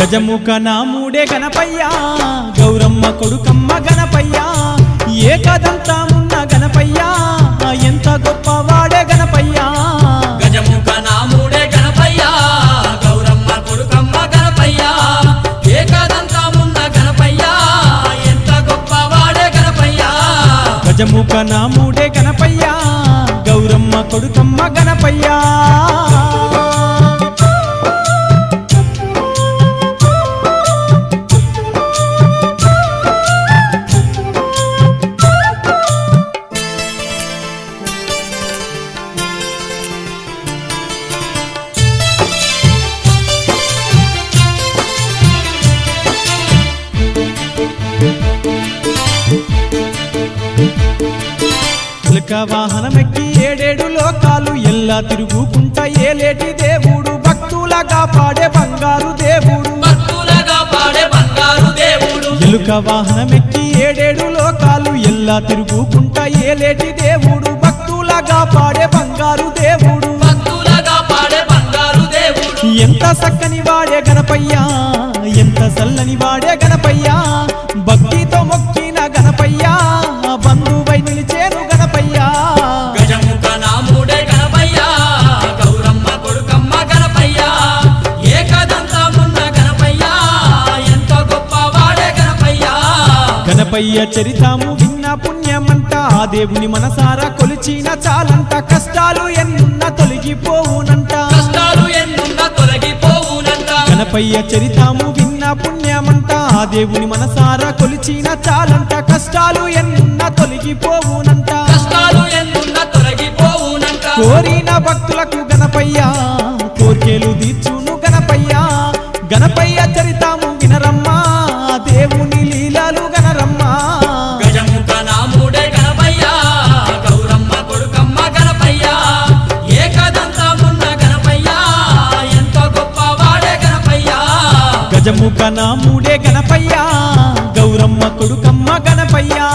గజముఖ నాముడే గణపయ్యా గౌరమ్మ కొడుకమ్మ గణపయ్యా ఏకదంతమున్న గణపయ్యా ఎంత గొప్పవాడే గణపయ్యా గజముఖ నాముడే గణపయ్య గౌరమ్మ కొడుకమ్మ గణపయ్య ఏకదంతమున్న గణపయ్య ఎంత గొప్పవాడే గణపయ్య గజముఖ నాముడే గణపయ్యా గౌరమ్మ కొడుకమ్మ గణపయ్యా చిలక వాహనమెక్కి ఏడేడు లోకాలు ఎల్లా తిరుగుకుంటా ఏలేటి దేవుడు భక్తులగా పాడే బంగారు దేవుడు భక్తులగా పాడే బంగారు దేవుడు ఎలుక వాహనమెక్కి ఏడేడు లోకాలు ఎల్లా తిరుగుకుంటా ఏలేటి దేవుడు భక్తులగా పాడే బంగారు దేవుడు భక్తులగా పాడే బంగారు దేవుడు ఎంత సక్కని వాడే గణపయ్యా ఎంత సల్లని వాడే గణపయ్యా భక్తితో మొక్కిన గణపయ్యా బంధువై నిలిచేను గణపయ్యా గజముఖ నాముడే గణపయ్య గౌరమ్మ కొడుకమ్మ గణపయ్య ఏకదంతమున్న గణపయ్య ఎంత గొప్పవాడే గణపయ్య గణపయ్య చరితాము విన్న పుణ్యమంట ఆ దేవుని మనసారా కొలిచిన చాలంట కష్టాలు ఎన్నున్న తొలగిపోవునంట కష్టాలు ఎన్నున్న తొలగిపోవునంట గణపయ్య చరితాము విన్న పుణ్యమంట ఆ దేవుని మనసారా కొలిచిన చాలంట కష్టాలు ఎన్నున్న తొలగిపోవునంట కష్టాలు ఎన్నున్న తొలగిపోవునంట కోరిన భక్తులకు గణపయ్య కోర్కెలు తీర్చును గణపయ్య గణపయ్య చరితాము వినరమ్మా దేవుని లీలాలు గణరమ్మా గజముఖ నాముడే గణపయ్య గౌరమ్మ కొడుకమ్మ గణపయ్య ఏకదంతమున్న గణపయ్య ఎంత గొప్పవాడే గణపయ్య గజముఖ నాముడే గణపయ్య గౌరమ్మ కొడుకమ్మ గణపయ్యా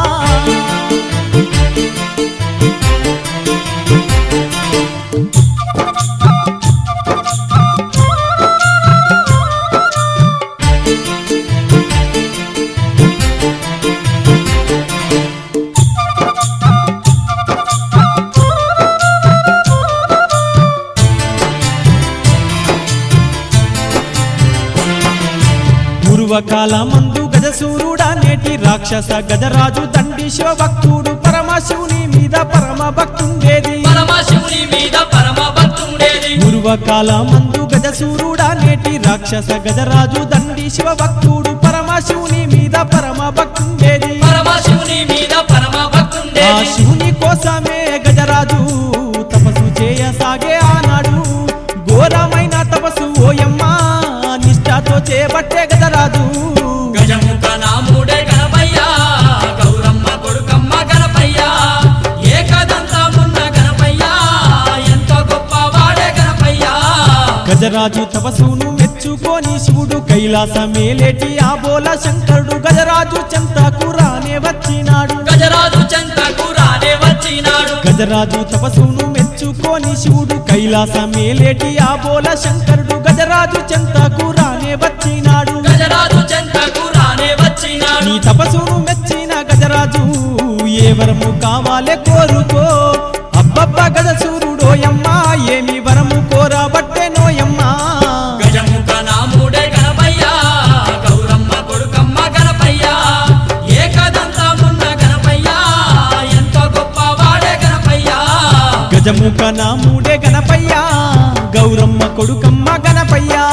పూర్వకాల మందు గజసూరుడా నేటి రాక్షస గజరాజు దండి శివభక్తుడు పరమశివుని మీద పరమ భక్తుండేది పరమశివుని మీద పరమ భక్తుండేది పూర్వకాల మందు గజసూరుడా నేటి రాక్షస గజరాజు దండి శివభక్తుడు పరమశివుని మీద పరమ భక్తుండేది పరమశివుని మీద పరమ ఆ భక్తుండేది శివుని కోసమే గజరాజు తపస్సు చేయసాగే ఆనాడు ఘోరమైన తపస్సు ఓయమ్మ నిష్ఠతో చేపట్టే గజరాజు గజముఖ నాముడే గణపయ్య గౌరమ్మ కొడుకమ్మ గణపయ్య ఏకదంతమున్న గణపయ్య ఎంత గొప్పవాడే గణపయ్య గజరాజు తపస్సును మెచ్చుకొని శివుడు కైలాసమేలేటి ఆ బోల శంకరుడు గజరాజు చెంతకు రానే వచ్చినాడు గజరాజు చెంతకు రానే వచ్చినాడు గజరాజు తపస్సును మెచ్చుకొని శివుడు కైలాసమేలేటి ఆ బోల శంకరుడు గజరాజు చెంతకు రానే వచ్చినాడు గజరాజు చెంతకు రానే వచ్చినాడు నీ తపస్సును మెచ్చిన గజరాజు ఏ వరము కావాలే కోరుకో అబ్బబ్బ గజసూరుడోయమ్మా ఏమి వరము కోరబట్టే నోయమ్మా గజముఖ నాముడే గణపయ్య గౌరమ్మ కొడుకమ్మ గణపయ్య ఏకదంతమున్న గణపయ్య ఎంత గొప్పవాడే గణపయ్య గజముఖ నాముడే గణపయ్యా గౌరమ్మ కొడుకమ్మ గణపయ్యా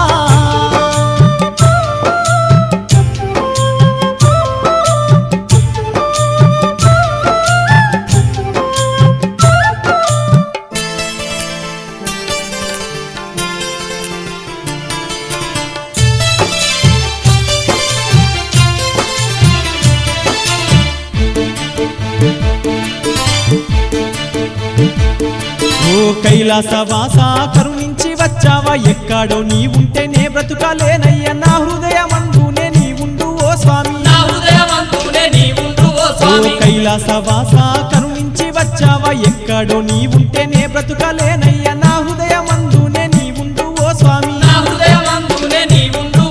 ఓ కైలాసవాస కరుణించి వచ్చావా ఎక్కడో నీ ఉంటే నే బ్రతుకాలేనయ్య నా హృదయమందునే నీ ఉండు ఓ స్వామి నా హృదయమంతునే నీ ఉండు ఓ ఓ స్వామి కైలాసవాస కరుణించి వచ్చావా ఎక్కడో నీ ఉంటే నే బ్రతుకాలేనయ్య నా హృదయమందునే నీ ఉండు ఓ స్వామి నా హృదయమంతునే నీ ఉండు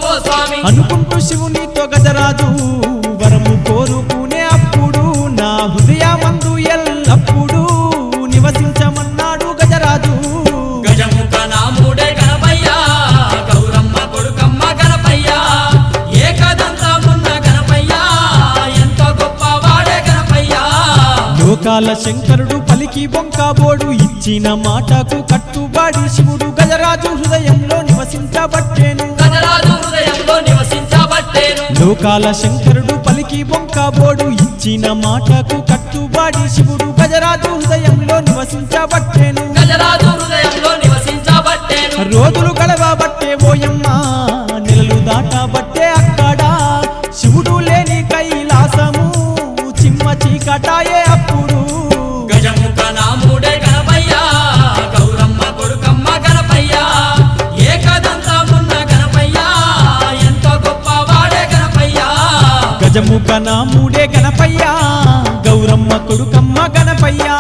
లోకాల శంకరుడు పలికి బొంకాబోడు ఇచ్చిన మాటకు కట్టుబడి శివుడు గజరాజు హృదయంలో నివసించబట్టేను గజరాజు హృదయంలో నివసించబట్టేను లోకాల శంకరుడు పలికి బొంకాబోడు ఇచ్చిన మాటకు కట్టుబడి శివుడు గజరాజు హృదయంలో నివసించబట్టేను గజరాజు హృదయంలో నివసించబట్టేను రోజులు గడవబట్టే ఓయమ్మ నెలలు దాటబట్టే అక్కడ శివుడు లేని కైలాసము చిమ్మ చీకటాయే అప్పుడు గజముఖ నాముడే గణపయ్య గౌరమ్మ కొడుకమ్మ గణపయ్య ఏకదంతమున్న గణపయ్య ఎంతో గొప్పవాడే గణపయ్య గజముఖ నాముడే గణపయ్య గౌరమ్మ కొడుకమ్మ గణపయ్యా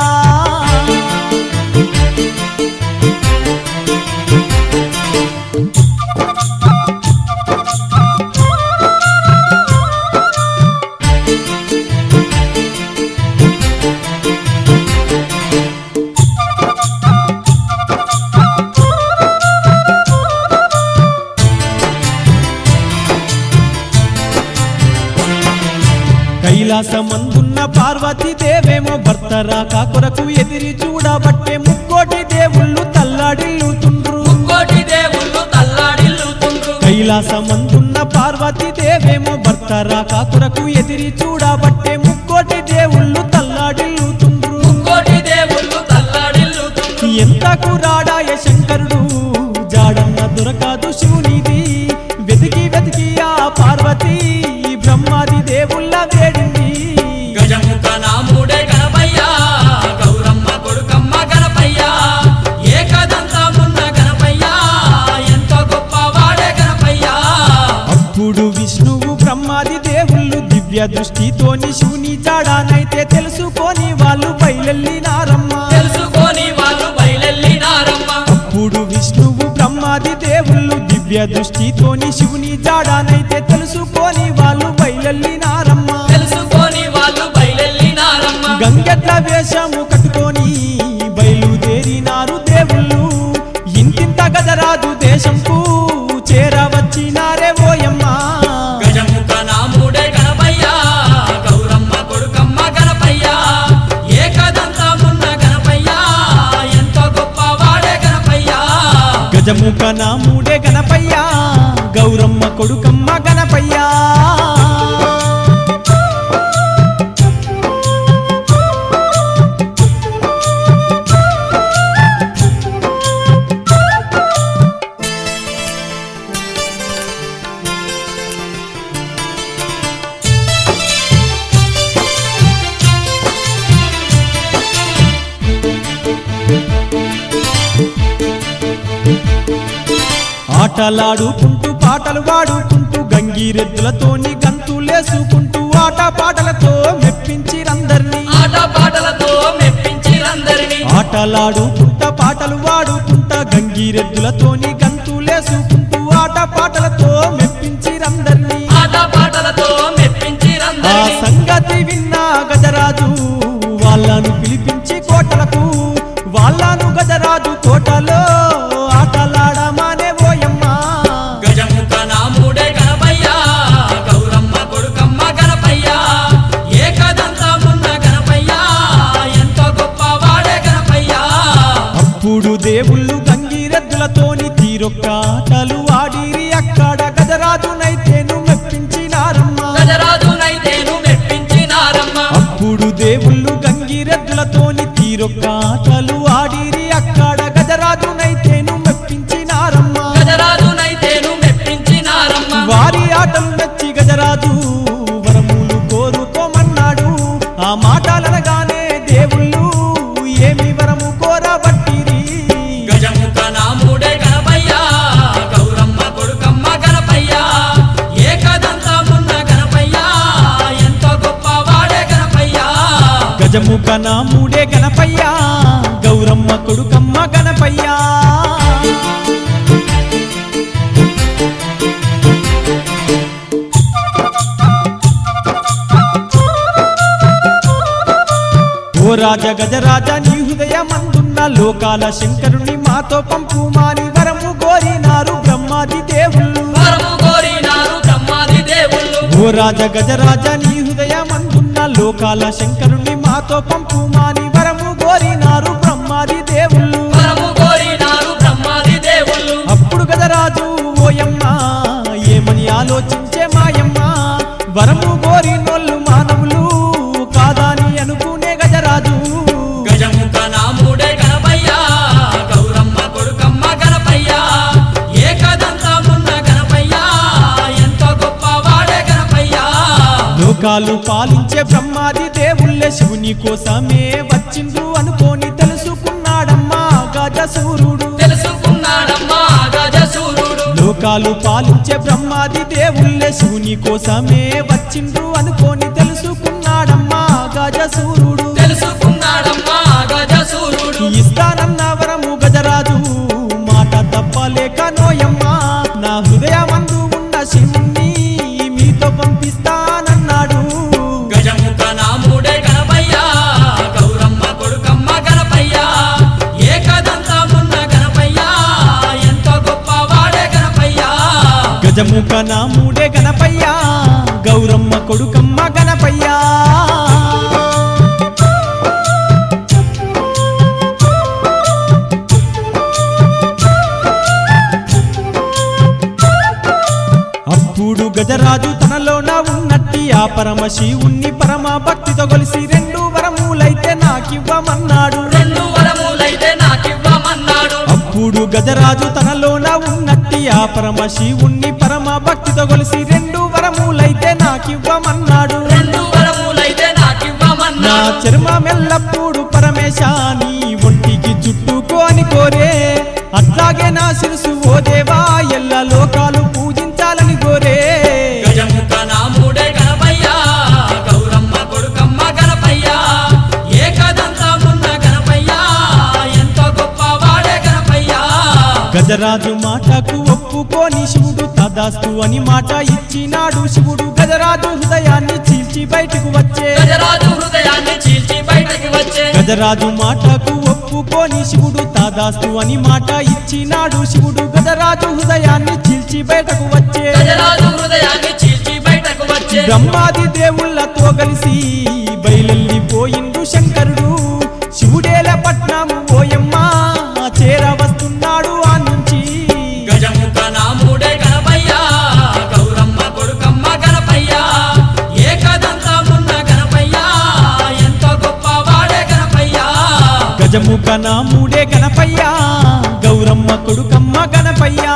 కైలాసమందున్న పార్వతీ దేవేమో భర్త రాక కొరకు ఎదిరి చూడబట్టే ముక్కోటి దేవుళ్ళు తల్లాడిల్లుతుండ్రు ముక్కోటి దేవుళ్ళు తల్లాడిల్లుతుండ్రు కైలాసమందున్న పార్వతీ దేవేమో భర్త రాక కొరకు ఎదిరి చూడబట్టే ముక్కోటి దేవుళ్ళు తల్లాడిల్లుతుండ్రు ముక్కోటి దేవుళ్ళు తల్లాడిల్లుతుండ్రు ఎంతకు రాడాయ శంకరుడు జాడన్న దొరకదు శివునిది వెతికి వెతికి ఆ పార్వతి బ్రహ్మాది దేవుళ్ళ వేడింది గజముఖ నాముడే గణపయ్య గౌరమ్మ కొడుకమ్మ గణపయ్య ఏకదంతమున్న గణపయ్య ఎంతో గొప్పవాడే గణపయ్య అప్పుడు విష్ణువు బ్రహ్మాది దేవుళ్ళు దివ్య దృష్టితోని శివుని జాడానైతే తెలుసుకొని వాళ్ళు బయలెల్లినారమ్మ తెలుసుకొని వాళ్ళు బయలెల్లినారమ్మ అప్పుడు విష్ణువు బ్రహ్మాది దేవుళ్ళు దివ్య దృష్టితోని శివుని జాడానైతే తెలుసుకొని వాళ్ళు బయలెల్లినారమ్మ తెలుసుకొని వాళ్ళు బయలెల్లినారమ్మ గంగెట్ల వేషము కట్టుకొని బయలుదేరినారు దేవుళ్ళు ఇంతింత గజరాజు దేశంకు చేరవచ్చినారే ఓయమ్మ గజముఖ నాముడే గణపయ్య గౌరమ్మ కొడుకమ్మ గణపయ్య ఏకదంతమున్న గణపయ్య ఎంతో గొప్పవాడే గణపయ్య గజముఖ నాముడే గణపయ్య గౌరమ్మ కొడుకమ్మ గణపయ్యా ఆటలాడుకుంటూ పాటలు పాడుకుంటూ గంగిరెద్దులతోని గంతులేసుకుంటూ ఆట పాటలతో మెప్పించిరందరినీ ఆట పాటలతో మెప్పించిరందరినీ ఆటలాడుకుంటా పాటలు పాడుకుంటా గంగిరెద్దులతోని గంతులేసుకుంటూ ఆట పాటలతో మెప్పించిరందరినీ ఆట పాటలతో ఆ మెప్పించిరందరినీ సంగతి విన్న గజరాజు వాళ్ళను పిలిపించి కోటలకు వాళ్ళను గజరాజు కోటలో ఆటలాడమానే ఓయమ్మ గజముఖ నాముడే గణపయ్య గౌరమ్మ కొడుకమ్మ గణపయ్య ఏకదంతమున్న గణపయ్య ఎంతో గొప్పవాడే గణపయ్య అప్పుడు దేవుళ్ళు గంగిరెద్దులతోని తీరొక్క ఆటలు ఆడిరి అక్కడ గజరాజునైతేను మెప్పించినారమ్మ గజరాజునైతేను మెప్పించినారమ్మ అప్పుడు దేవుళ్ళు గంగిరెద్దులతోని తీరొక్క ఆటలు ఆడిరి అక్కడ గజరాజునైతేను మెప్పించినారమ్మ గజరాజునైతేను మెప్పించినారమ్మ వారి ఆటలు నచ్చి గజరాజు వరములు కోరుకోమన్నాడు ఆ మాటలనగానే దేవుళ్ళు ఏమి వరము కోరబట్టిరి గజముఖ నాముడే గణపయ్య గౌరమ్మ కొడుకమ్మ గణపయ్య ఏకదంతమున్న గణపయ్య ఎంతో గొప్పవాడే గణపయ్య గజముఖ నాముడే గణపయ్య గౌరమ్మ కొడుకమ్మ గణపయ్యా ఓ రాజ గజరాజ నీ హృదయమందున్న లోకాల శంకరుని మాతో పంపుమాని వరము కోరినారు బ్రహ్మాది దేవుళ్ళు వరము కోరినారు బ్రహ్మాది దేవుళ్ళు ఓ రాజ గజరాజ నీ హృదయమందున్న లోకాల శంకరుని మా నాతో పంపుమాని వరము కోరినారు బ్రహ్మాది దేవుళ్ళు వరము కోరినారు బ్రహ్మాది దేవుళ్ళు అప్పుడు గజరాజు ఓయమ్మ ఏమని ఆలోచించే మాయమ్మ వరము కోరినోళ్ళు మానవులు కాదని అనుకునే గజరాజు గజముఖ నాముడే గణపయ్యా గౌరమ్మ కొడుకమ్మ గణపయ్యా ఏకదంతమున్న గణపయ్యా ఎంతో గొప్పవాడే గణపయ్యా లోకాలు పాలించే బ్రహ్మాది దేవుళ్ళే శివుని కోసమే వచ్చిండ్రు అనుకోని తెలుసుకున్నాడమ్మా గజసూరుడు తెలుసుకున్నాడమ్మా గజసూరుడు లోకాలు పాలించే బ్రహ్మాది దేవుళ్ళే శివుని కోసమే వచ్చిండ్రు అనుకోని తెలుసుకున్నాడమ్మా గజసూరుడు తెలుసుకున్నాడమ్మా గజసూరుడు ఇస్తానన్న వరము గజరాజు మాట తప్పలేక నోయమ్మా నా హృదయమందు ఉన్న శివుణ్ణి మీతో పంపిస్తానన్నాడు గజముఖ నాముడే గణపయ్యా గౌరమ్మ కొడుకమ్మ గణపయ్యా ఏకదంతమున్న గణపయ్యా ఎంతో గొప్పవాడే గణపయ్యా గజముఖ నాముడే గణపయ్యా గౌరమ్మ కొడుకమ్మ గణపయ్యా అప్పుడు గజరాజు తనలోన ఉన్నట్టి ఆ పరమ శివుణ్ణి పరమ భక్తితో కొలిసి రెండు వరములైతే నాకివ్వమన్నాడు రెండు వరములైతే నాకివ్వమన్నాడు అప్పుడు గజరాజు తనలోన ఉన్నట్టి ఆ పరమ శివుణ్ణి పరమ భక్తితో కొలిసి రెండు వరములైతే నాకివ్వమన్నాడు రెండు వరములైతే నా నాకివ్వమన్నాడు చర్మమెల్లప్పుడు పరమేశాని ఒంటికి చుట్టుకోని కోరే అట్లాగే నా శిరసు ఓ దేవా ఎల్ల లోకాలు పూజించాలని కోరే గజముఖ నాముడే గణపయ్యా గౌరమ్మ కొడుకమ్మ గణపయ్యా ఏకదంతమున్న గణపయ్యా ఎంతో గొప్పవాడే గణపయ్యా గజరాజు మాటకు ఒప్పుకోని శివుడు తదాస్తు అని మాట ఇచ్చినాడు శివుడు గజరాజు హృదయాన్ని చీల్చి బయటకు వచ్చే గజరాజు హృదయాన్ని చీల్చి బయటకి వచ్చే గజరాజు మాటకు ఒప్పుకోని శివుడు తాదాస్తు అని మాట ఇచ్చినాడు శివుడు గజరాజు హృదయాన్ని చీల్చి బయటకు వచ్చే గజరాజు హృదయాన్ని చీల్చి బయటకు వచ్చే బ్రహ్మాది దేవుళ్ళతో కలిసి బయలెల్లిపోయిండు శంకరుడు శివుడేల పట్నము ఓయమ్మ చేర వస్తున్నాడు ఆ నుంచి గజముఖ నాముడే గణపయ్యా గౌరమ్మ కొడుకమ్మ గణపయ్యా ఏకదంతమున్న గణపయ్యా ఎంతో గొప్పవాడే గణపయ్యా గజముఖ నాముడే గణపయ్యా గౌరమ్మ కొడుకమ్మ గణపయ్యా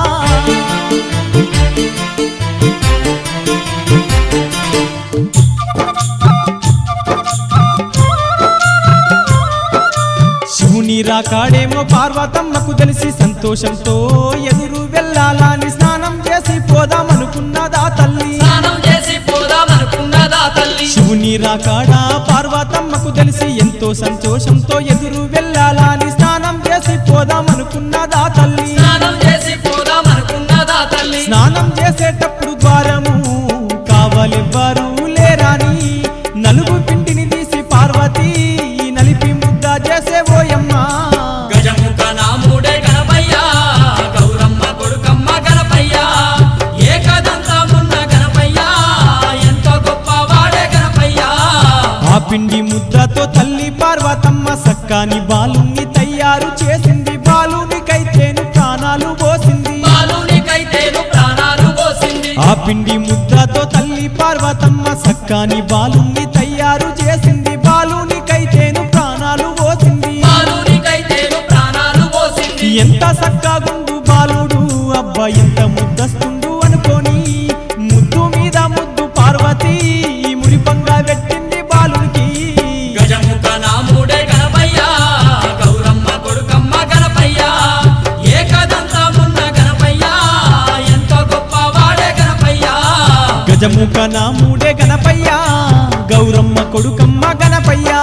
శివుని రాకాడేమో పార్వతమ్మకు తెలిసి సంతోషంతో ఎదురు వెళ్ళాలని స్నానం చేసి పోదామనుకున్నదా తల్లి స్నానం చేసి పోదామనుకున్నదా తల్లి శివుని రాకాడా పార్వతమ్మకు తెలిసి ఎంతో సంతోషంతో ఎదురు వెళ్ళాలని స్నానం చేసి పోదామనుకున్నదా తల్లి స్నానం చేసి పోదామనుకున్నదా తల్లి స్నానం చేసేటప్పుడు ద్వారము కావలెవ్వరు లేరాని నలుగు పిండిని తీసి పార్వతి నలిపి ముద్ద చేసే ఓయమ్మ గజముఖ నాముడే గణపయ్యా గౌరమ్మ కొడుకమ్మ గణపయ్యా ఏకదంతమున్న గణపయ్యా ఎంతో గొప్పవాడే గణపయ్యా ఆ పిండి ముద్దతో తల్లి పార్వతమ్మ సక్కాని బాలుని తయారు చేసింది బాలునికైతేను ప్రాణాలు పోసింది బాలునికైతేను ప్రాణాలు పోసింది ఆ పిండి ముద్దతో తల్లి పార్వతమ్మ సక్కాని బాలుని తయారు చేసింది బాలునికైతేను ప్రాణాలు పోసింది బాలునికైతేను ప్రాణాలు పోసింది ఎంత సక్కాగుండు బాలుడు అబ్బా ఎంత ముద్దస్తుండు అనుకోని ముద్దు మీద ముద్దు పార్వతి మురిపంగా పెట్టింది బాలునికి గజముఖ నాముడే గణపయ్యా గౌరమ్మ కొడుకమ్మ గణపయ్యా ఏకదంతమున్న గణపయ్యా ఎంతో గొప్పవాడే గణపయ్యా గజముఖ నాముడే గణపయ్యా గౌరమ్మ కొడుకమ్మ గణపయ్యా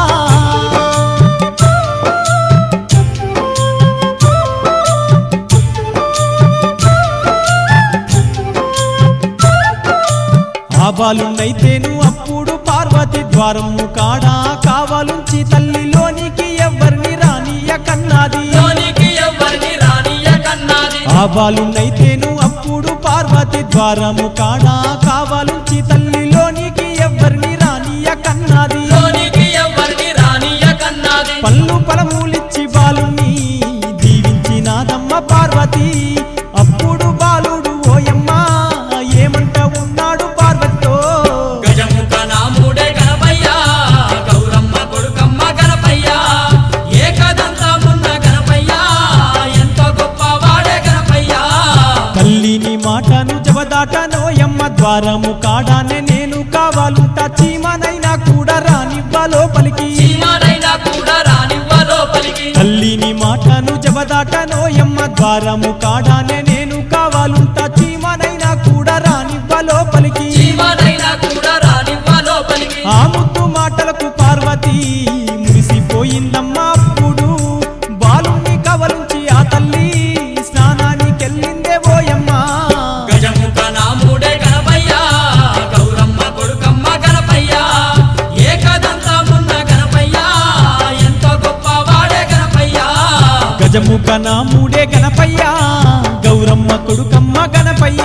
ఆ బాలున్నైతేను అప్పుడు పార్వతి ద్వారము కాడా కావాలుంచి తల్లిలోనికి ఎవ్వరిని రానియ కన్నాది లోనికి ఎవ్వరిని రానియ కన్నాది ఆ బాలున్నైతేను అప్పుడు పార్వతి ద్వారము కాడా కావాలుంచి తల్లిలోనికి ఎవ్వరిని రానియ కన్నాది లోనికి ద్వారము కాడానే నేను కావాలుంటా చీమనైనా కూడా రానివ్వ లోపలికి చీమనైనా కూడా రానివ్వ లోపలికి తల్లిని మాటను జబదాటనోయమ్మ ద్వారము కాడానే నేను కావాలుంటా చీమనైనా కూడా రానివ్వ లోపలికి చీమనైనా కూడా రానివ్వ లోపలికి ఆ ముద్దు మాటలకు పార్వతి మురిసిపోయిందమ్మా అప్పుడు బాలుని కవలుంచి ఆ తల్లి స్నానానికెళ్ళిందే ఓయమ్మ గజముఖ నాముడే గణపయ్య గౌరమ్మ కొడుకమ్మ గణపయ్య ఏకదంతమున్న గణపయ్య ఎంతో గొప్పవాడే గణపయ్య గజముఖ నాముడే గణపయ్య గౌరమ్మ కొడుకమ్మ గణపయ్య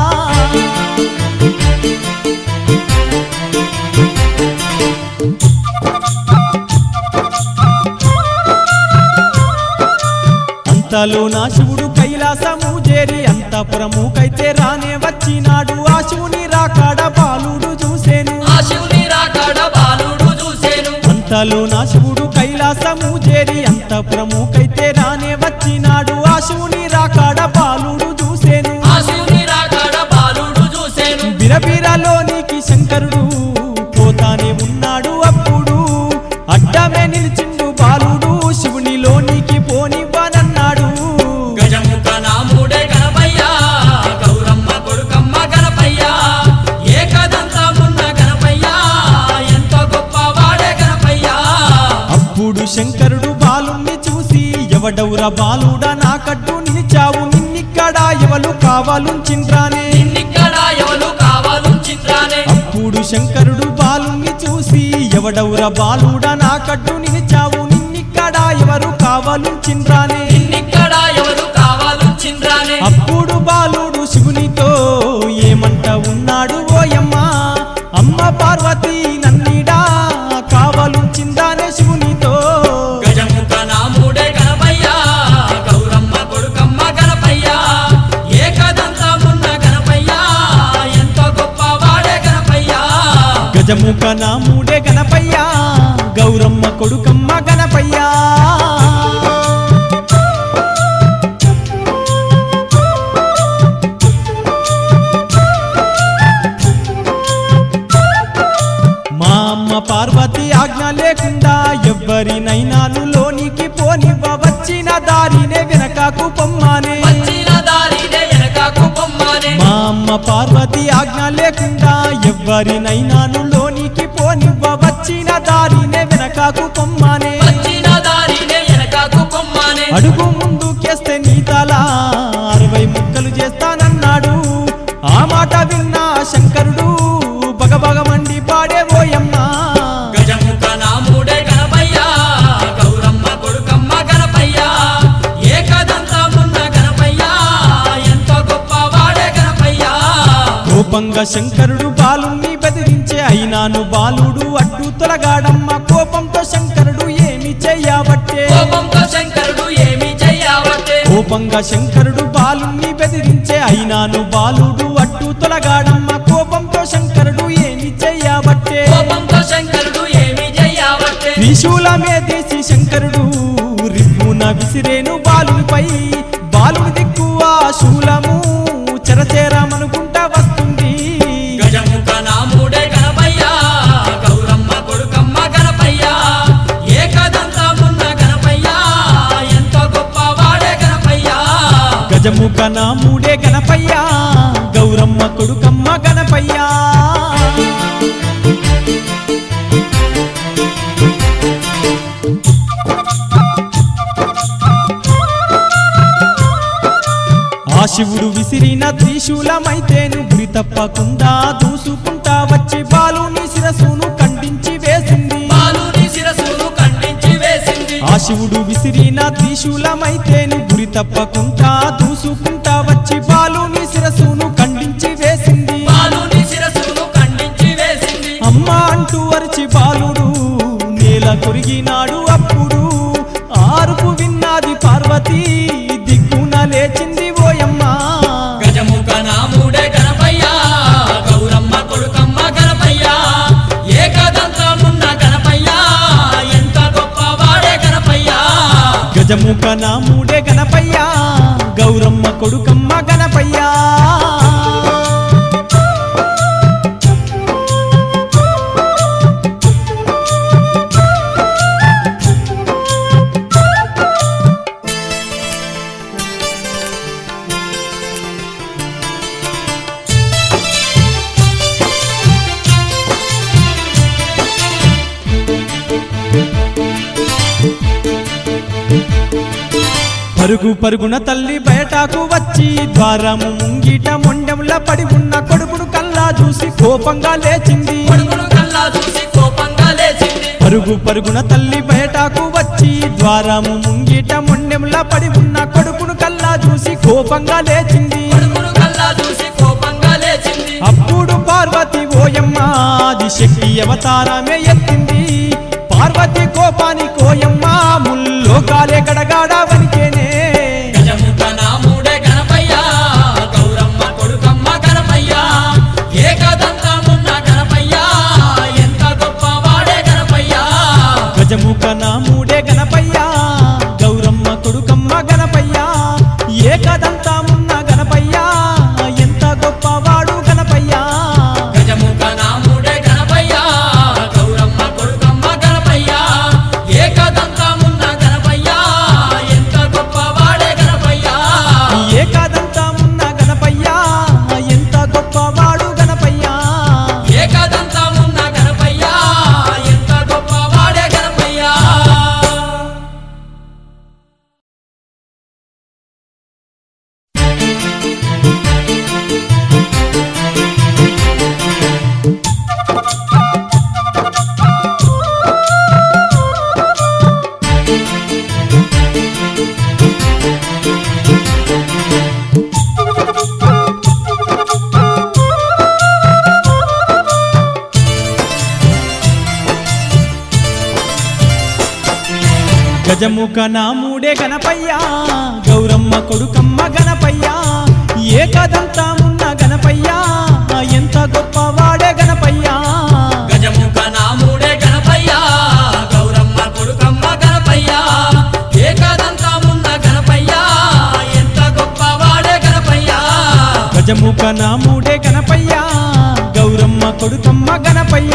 అంతలో నా శివుడు కైలాసము చేరి అంతపురముకైతే రానే వచ్చినాడు ఆ శివుని రాకాడ బాలుడు చూసేను ఆ శివుని రాకాడ బాలుడు చూసేను అంతలో నా శివుడు కైలాసము చేరి అంతపురముకైతే రానే వచ్చినాడు ఆ శివుని రాకాడ బాలుడు చూసేను ఆ శివుని రాకాడ బాలుడు చూసేను బిరబిరలోనికి శంకరుడు పోతానే ఉన్నాడు అప్పుడు అడ్డమే నిలిచిండు బాలుడు శివునిలోనికి పోనివ్వనన్నాడు గజముఖ నాముడే గణపయ్య గౌరమ్మ కొడుకమ్మ గణపయ్య ఏకదంతమున్న గణపయ్య ఎంతో గొప్పవాడే గణపయ్య అప్పుడు శంకరుడు బాలుణ్ణి చూసి ఎవడవురా బాలుడా నాకడ్డు నిలిచావు నిన్నిక్కడ ఎవలు కావాలుంచిండ్రానే నిన్నిక్కడ ఎవరు కావాలు చిత్రానే అప్పుడు శంకరుడు బాలుణ్ణి చూసి ఎవడవురా బాలుడా నాకడ్డు నిలిచావు నిన్నిక్కడ ఎవరు కావాలుంచిండ్రానే నిన్నిక్కడ ఎవరు కావాలు చింద్రానే అప్పుడు బాలుడు శివునితో ఏమంట ఉన్నాడు ఓయమ్మ అమ్మ పార్వతి నన్నిడా కావాలుంచిందానే శివునితో గజముఖ నాముడే గణపయ్య గౌరమ్మ కొడుకమ్మ గణపయ్య ఏకదంతమున్న గణపయ్య ఎంతో గొప్పవాడే గణపయ్య గజముఖ నాముడే గణపయ్య గౌరమ్మ కొడుకమ్మ గణపయ్య మా అమ్మ పార్వతి ఆజ్ఞ లేకుండా ఎవ్వరినైనాను లోనికి పోనివ్వ వచ్చిన దారినే వెనకాకు పొమ్మానే వచ్చిన దారినే వెనకకు పొమ్మనే మా అమ్మ పార్వతి ఆజ్ఞ లేకుండా ఎవ్వరినైనాను లోనికి పోనివ్వ వచ్చిన దారినే వెనకాకు పొమ్మానే వచ్చిన దారినే వెనకకు పొమ్మనే అడుగు ముందుకేస్తే నీ తల అరవై ముక్కలు చేస్తానన్నాడు ఆ మాట విన్నా శంకరుడు బగబగ మండి పాడే ఓయమ్మ గజముఖ నాముడే గణపయ్య గౌరమ్మ కొడుకమ్మ గణపయ్య ఏకదంతమున్న గణపయ్య ఎంతో గొప్పవాడే గణపయ్య కోపంగా శంకరుడు బాలుణ్ణి బెదిరించే అయినాను బాలుడు అడ్డు తొలగాడమ్మ కోపంతో శంకరుడు ఏమి చెయ్యబట్టే కోపంతో శంకరుడు ఏమి చెయ్యవట్టే కోపంగా శంకరుడు బాలుణ్ణి బెదిరించే అయినాను బాలుడు అడ్డు తొలగాడమ్మ కోపంతో శంకరుడు ఏమి చెయ్యబట్టే కోపంతో శంకరుడు ఏమి చెయ్యవట్టే త్రిశూలమే తీసి శంకరుడు రివ్వున విసిరేను బాలునిపై బాలుని దిక్కు ఆ శూలము చెరచేరమనుకుంటా వస్తుంది గజముఖ నాముడే గణపయ్య గౌరమ్మ కొడుకమ్మ గణపయ్య ఏకదంతమున్న గణపయ్య ఎంతో గొప్పవాడే గణపయ్య గజముఖ నాముడే గణపయ్య గౌరమ్మ కొడుకమ్మ గణపయ్య ఆ శివుడు విసిరిన త్రిశూలమైతేను గురి తప్పకుండా దూసుకుంటా వచ్చి బాలుని శిరసును ఖండించి వేసింది బాలుని శిరస్సును ఖండించి వేసింది ఆ శివుడు విసిరిన త్రిశూలమైతేను గురి తప్పకుండా దూసుకుంటా వచ్చి బాలుని శిరసును ఖండించి వేసింది బాలుని శిరస్సును ఖండించి వేసింది అమ్మ అంటూ అరిచి బాలుడు నేల కొరిగినాడు అప్పుడు ఆరుపు విన్నది పార్వతి దిక్కున లేచింది ఓయమ్మ గజముఖ నాముడే గణపయ్య గౌరమ్మ కొడుకమ్మ గణపయ్య ఏకదంతమున్న గణపయ్య ఎంత గొప్పవాడే గణపయ్య గజముఖ నాముడే గణపయ్య గౌరమ్మ కొడుకమ్మ గణపయ్య పరుగు పరుగున తల్లి బయటకు వచ్చి ద్వారము ముంగిట మొండెంల పడి ఉన్న కొడుకును కల్లా చూసి కోపంగా లేచింది కొడుకును కల్లా చూసి కోపంగా లేచింది పరుగు పరుగున తల్లి బయటకు వచ్చి ద్వారము ముంగిట మొండెంల పడి ఉన్న కొడుకును కల్లా చూసి కోపంగా లేచింది కొడుకును కల్లా చూసి కోపంగా లేచింది అప్పుడు పార్వతి ఓయమ్మ అది శక్తి అవతారమే ఎత్తింది పార్వతి కోపాని కోయమ్మ ముల్లోకాలే గడగాడ వనికేనే గజముఖ నాముడే గణపయ్య గౌరమ్మ కొడుకమ్మ గణపయ్య ఏకదంతమున్న గణపయ్య ఎంత గొప్పవాడే గణపయ్య గజముఖ నాముడే గణపయ్య గౌరమ్మ కొడుకమ్మ గణపయ్య ఏకదంతమున్న గణపయ్య ఎంత గొప్పవాడు గణపయ్య గజముఖ నాముడే గణపయ్య గౌరమ్మ కొడుకమ్మ గణపయ్య ఏకదంతమున్న గణపయ్య ఎంత గొప్పవాడే గణపయ్య ఏకదంతమున్న గణపయ్య ఎంత గొప్పవాడు గణపయ్య ఏకదంతమున్న గణపయ్య ఎంత గొప్పవాడే గణపయ్య గజముఖ నాముడే గణపయ్య గౌరమ్మ కొడుకమ్మ గణపయ్య ఏకదంతమున్న గణపయ్య ఎంత గొప్పవాడే గణపయ్య గజముఖ నాముడే గణపయ్య గౌరమ్మ కొడుకమ్మ గణపయ్య ఏకదంతమున్న గణపయ్య ఎంత గొప్పవాడే గణపయ్య గజముఖ నాముడే గణపయ్య గౌరమ్మ కొడుకమ్మ గణపయ్య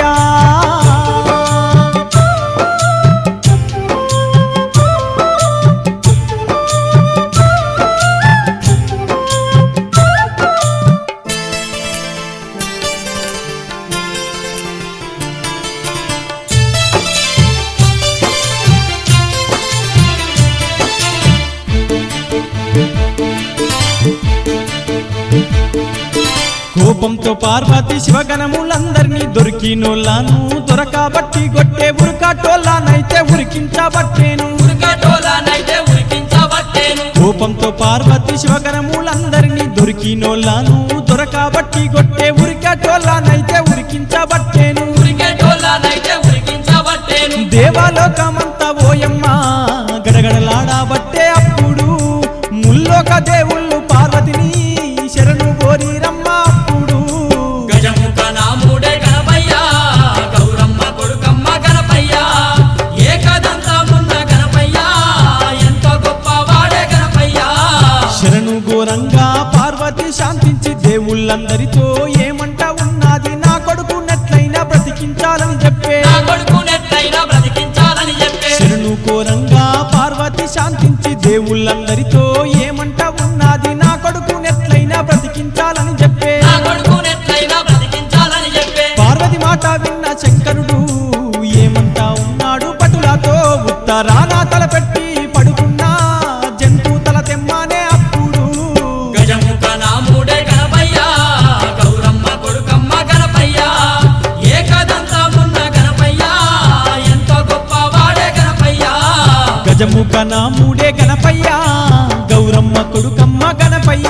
కోపంతో పార్వతి శివగణములందరినీ దొరికినోళ్ళను దొరకబట్టి గొట్టే ఉరుకాటోళ్ళనైతే ఉరికించబట్టేను ఉరికటోలనైతే ఉరికించబట్టేను కోపంతో పార్వతి శివగణములందరినీ దొరికినోళ్ళను దొరకబట్టి గొట్టే ఉరికాటోళ్ళనైతే ఉరికించబట్టేను ఉరికటోలనైతే ఉరికించబట్టేను దేవలోకమంతా ఓయమ్మ గడగడలాడబట్టే అప్పుడు ముల్లోక దేవుళ్ళు పార్వతిని శరణు కోరి రమ్మ అప్పుడు గజముఖ నాముడే గణపయ్య గౌరమ్మ కొడుకమ్మ గణపయ్య ఏకదంతమున్న గణపయ్య ఎంత గొప్పవాడే గణపయ్య శరణు ఘోరంగా పార్వతి శాంతించి దేవుళ్ళందరితో ఏమంట ఉన్నది నా కొడుకు నెట్లయినా బ్రతికించాలని చెప్పే నా కొడుకునెట్లయినా బ్రతికించాలని చెప్పే శరణు ఘోరంగా పార్వతి శాంతించి దేవుళ్ళందరితో ఏమంట ఉన్నది నా కొడుకు నెట్లయినా బ్రతికించాలని చెప్పే నా కొడుకునెట్లయినా బ్రతికించాలని చెప్పే పార్వతి మాట విన్న శంకరుడు ఏమంటా ఉన్నాడు పటులతో ఉత్తరాన తలపెట్టి పడుకున్నా జంతు తల తెమ్మానే అప్పుడు గజముఖ నాముడే గణపయ్య గౌరమ్మ కొడుకమ్మ గణపయ్య ఏకదంతమున్న గణపయ్య ఎంత గొప్పవాడే గణపయ్య గజముఖ నాముడే గణపయ్య గౌరమ్మ కొడుకమ్మ గణపయ్య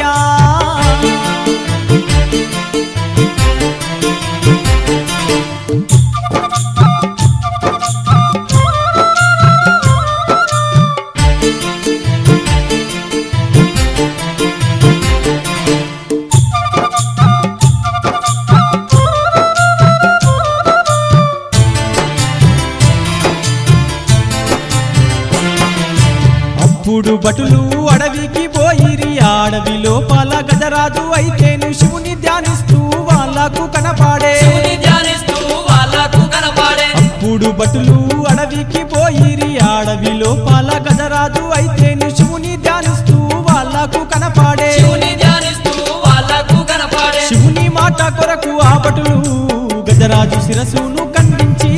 అప్పుడు భటులు అడవికి పోయిరి అడవి లోపల గజరాజు అయితేను శివుని ధ్యానిస్తూ వాళ్ళకు కనపాడే శివుని ధ్యానిస్తూ వాళ్ళకు కనపడే అప్పుడు భటులు అడవికి పోయిరి అడవి లోపల గజరాజు అయితేను శివుని ధ్యానిస్తూ వాళ్ళకు కనపాడే శివుని ధ్యానిస్తూ వాళ్ళకు కనపడే శివుని మాట కొరకు ఆ భటులు గజరాజు శిరసును ఖండించి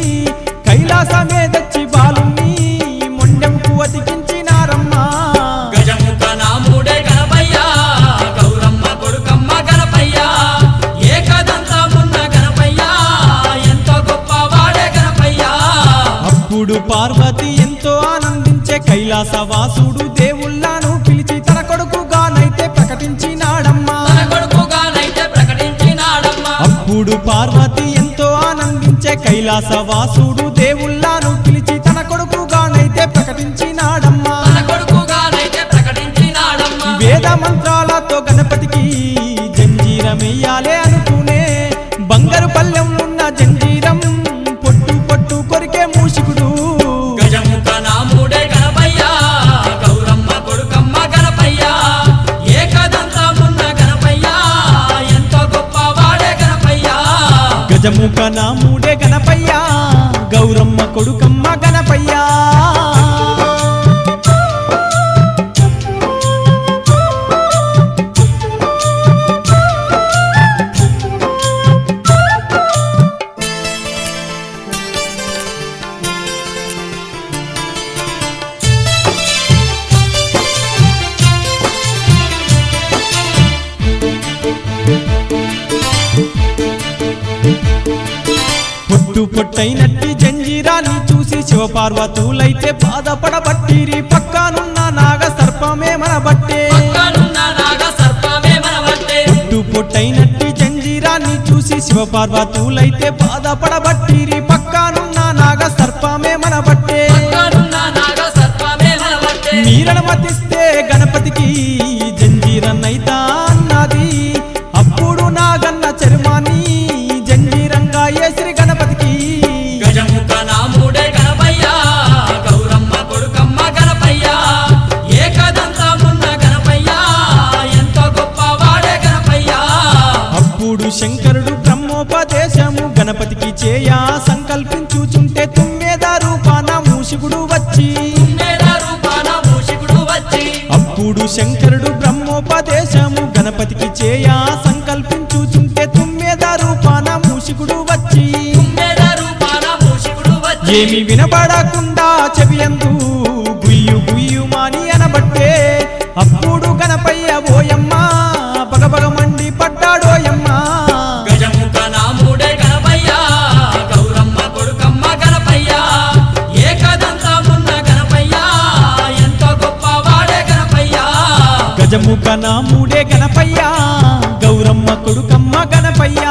కైలాసమే తెచ్చి బాలుని మొండెంకు అతికించినారమ్మా గజముఖ అప్పుడు పార్వతి ఎంతో ఆనందించే కైలాసవాసుడు దేవుళ్ళను పిలిచి తన కొడుకుగానైతే ప్రకటించినాడమ్మా తన కొడుకుగానైతే ప్రకటించినాడమ్మా అప్పుడు పార్వతి ఎంతో ఆనందించే కైలాసవాసుడు దేవుళ్ళను పిలిచి తన కొడుకుగానైతే ప్రకటించినాడమ్మా తన కొడుకుగానైతే ప్రకటించినాడమ్మా వేద మంత్రాలతో గణపతికి జంజీరమెయ్యాలే అనుకునే బంగారు పల్లెం ఉన్న జంజీరం పొట్టు పొట్టు కొరికే మూషికుడు గజముఖ నాముడే గణపయ్యా గౌరమ్మ కొడుకమ్మ గణపయ్యా ఏకదంతమున్న గణపయ్యా ఎంతో గొప్పవాడే గణపయ్యా గజముఖ నాముడే గణపయ్యా గౌరమ్మ కొడుకమ్మ గణపయ్యా పొట్టు పొట్టైనట్టి జంజీరాన్ని చూసి శివపార్వతులైతే బాధపడబట్టిరి పక్కనున్న నాగ సర్పమే మన బట్టే పక్కనున్న నాగ సర్పమే మనవట్టే పొట్టు పొట్టైనట్టి జంజీరాన్ని చూసి శివపార్వతులైతే బాధపడబట్టిరి పక్కనున్న నాగ సర్పమే మన బట్టే పక్కనున్న నాగ సర్పమే మనవట్టే మీరనుమతిస్తే గణపతికి జంజీరన్నైతా అన్నది అప్పుడు నాగన్న చర్మాన్ని జంజీరంగా ఏసిరి గణపతికి గజముఖ నాముడే గణపయ్యా గౌరమ్మ కొడుకమ్మ గణపయ్యా ఏకదంతమున్న గణపయ్యా ఎంతో గొప్పవాడే గణపయ్యా అప్పుడు శంకరుడు బ్రహ్మోపదేశము గణపతికి చేయా సంకల్పించుచుంటే తుమ్మెద రూపాన మూషికుడు వచ్చి మేడ రూపాన మూషికుడు వచ్చి అప్పుడు శంకరుడు బ్రహ్మోపదేశము గణపతికి చేయా సంకల్పించుచుంటే తుమ్మెద రూపాన మూషికుడు వచ్చి మేడ రూపాన మూషికుడు వచ్చి ఏమి వినబడకుండా చెవియందు గుయ్యు గుయ్యు మాని అనబట్టే అప్పుడు గణపయ్య ఓయమ్మ బగబగ మండి పడ్డాడోయమ్మ గజముఖ నాముడే గణపయ్యా గౌరమ్మ కొడుకమ్మ గణపయ్యా ఏకదంతమున్న గణపయ్యా ఎంతో గొప్పవాడే గణపయ్యా గజముఖ నాముడే గణపయ్య గౌరమ్మ కొడుకమ్మ గణపయ్య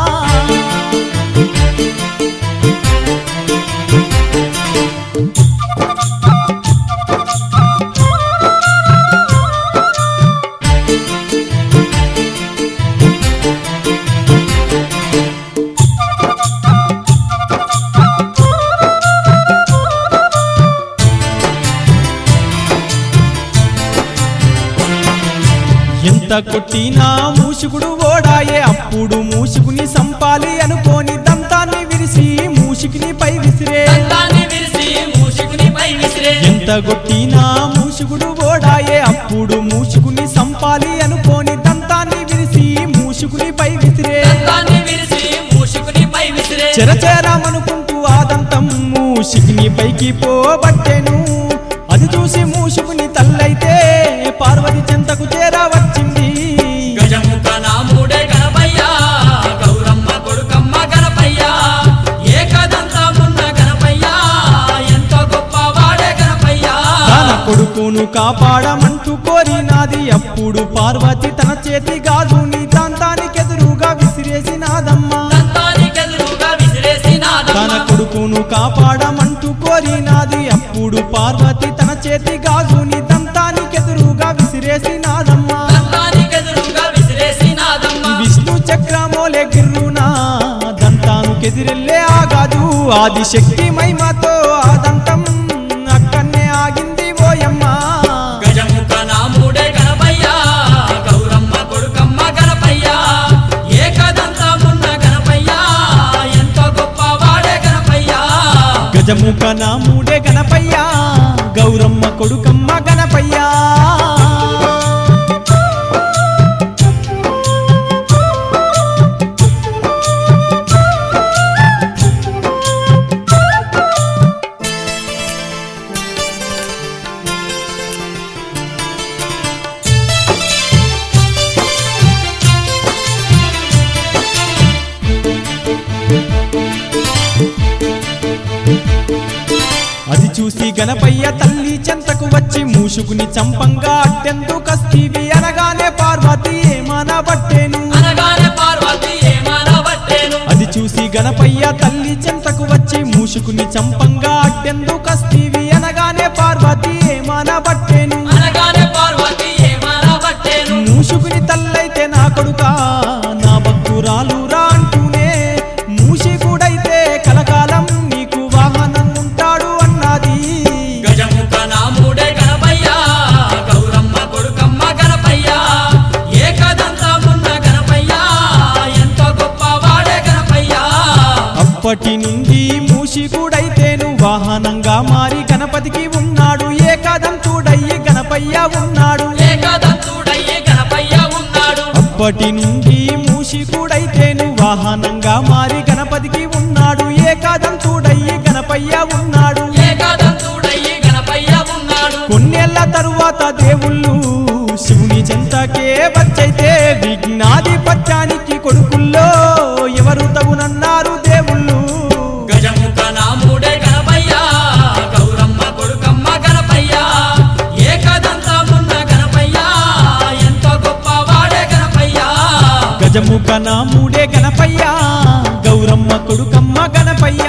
ఎంత కొట్టినా మూషికుడు ఓడాయే అప్పుడు మూషికుని సంపాలి అనుకోని దంతాన్ని విరిసి మూషికుని పై విసిరే దంతాన్ని విరిసి మూషికునిపై విసిరే ఎంత కొట్టినా మూషికుడు ఓడాయే అప్పుడు మూషికుని సంపాలి అనుకోని దంతాన్ని విరిసి మూషికుని పై విసిరే దంతాన్ని విరిసి మూషికునిపై విసిరే చెరచేరామనుకుంటూ ఆ దంతం మూషికుని పైకి పోబట్టెను అది చూసి మూషికుని తల్లైతే పార్వతి చెంతకు చేరవచ్చింది గజముఖ నాముడే గణపయ్యా గౌరమ్మ కొడుకమ్మ గణపయ్యా ఏకదంతమున్న గణపయ్యా ఎంతో గొప్పవాడే గణపయ్యా తన కొడుకును కాపాడమంటూ కోరినాది అప్పుడు పార్వతి తన చేతి గాజుని దంతానికెదురుగా విసిరేసినాదమ్మా దంతానికెదురుగా విసిరేసినాదమ్మ. తన కొడుకును కాపాడమంటూ కోరినాది అప్పుడు పార్వతి తన చేతి గాజుని దంతానికెదురుగా విసిరేసినాదమ్మా దంతానికెదురుగా విసిరేసినాదమ్మ. విష్ణు చక్రమోలే గిర్రునా దంతానుకెదిరెళ్ళే ఆ గాజు ఆదిశక్తి మహిమతో ఆ దంతం అక్కన్నే ఆగింది ఓయమ్మ గజముఖ నాముడే గణపయ్యా గౌరమ్మ కొడుకమ్మ గణపయ్యా ఏకదంతమున్న గణపయ్యా ఎంతో గొప్పవాడే గణపయ్యా గజముఖ నాముడే గణపయ్య గౌరమ్మ కొడుకమ్మ గణపయ్య చూసి గణపయ్య తల్లి చెంతకు వచ్చి మూషుకుని చంపంగా అట్టెందు కస్తీవి అనగానే పార్వతి ఏమానబట్టేను అనగానే పార్వతి ఏమానబట్టేను అది చూసి గణపయ్య తల్లి చెంతకు వచ్చి మూషుకుని చంపంగా అట్టెందు కస్తీవి అనగానే పార్వతి ఏమానబట్టేను అనగానే పార్వతి ఏమానబట్టేను మూషుకుని తల్లైతే నా కొడుకా నా భక్తురాలు రా అంటూనే మూషికుడైతే కలకాలం నీకు వాహనం ఉంటాడు అన్నది గజముఖ నాముడే గణపయ్య గౌరమ్మ కొడుకమ్మ గణపయ్య ఏకదంతమున్న గణపయ్య ఎంతో గొప్పవాడే గణపయ్య అప్పటి నుండి మూషికుడైతేను వాహనంగా మారి గణపతికి ఉన్నాడు ఏకాదంతుడయ్యి గణపయ్య ఉన్నాడు ఏకదంతుడయ్యి గణపయ్య ఉన్నాడు అప్పటి నుండి మూషికుడైతేను వాహనంగా మారి గణపతికి ఉన్నాడు ఏకాదంతుడయ్యి గణపయ్య ఉన్నాడు ఏకదంతుడయ్యి గణపయ్య ఉన్నాడు కొన్నేళ్ల తరువాత దేవుళ్ళు శివుని చెంతకే వచ్చైతే విఘ్నాధిపత్యానికి కొడుకుల్లో ఎవరు తగునన్నారు దేవుళ్ళు గజముఖ నాముడే గణపయ్య గౌరమ్మ కొడుకమ్మ గణపయ్య ఏకదంతమున్న గణపయ్య ఎంతో గొప్పవాడే గణపయ్య గజముఖ నాముడే గణపయ్య గౌరమ్మ కొడుకమ్మ గణపయ్య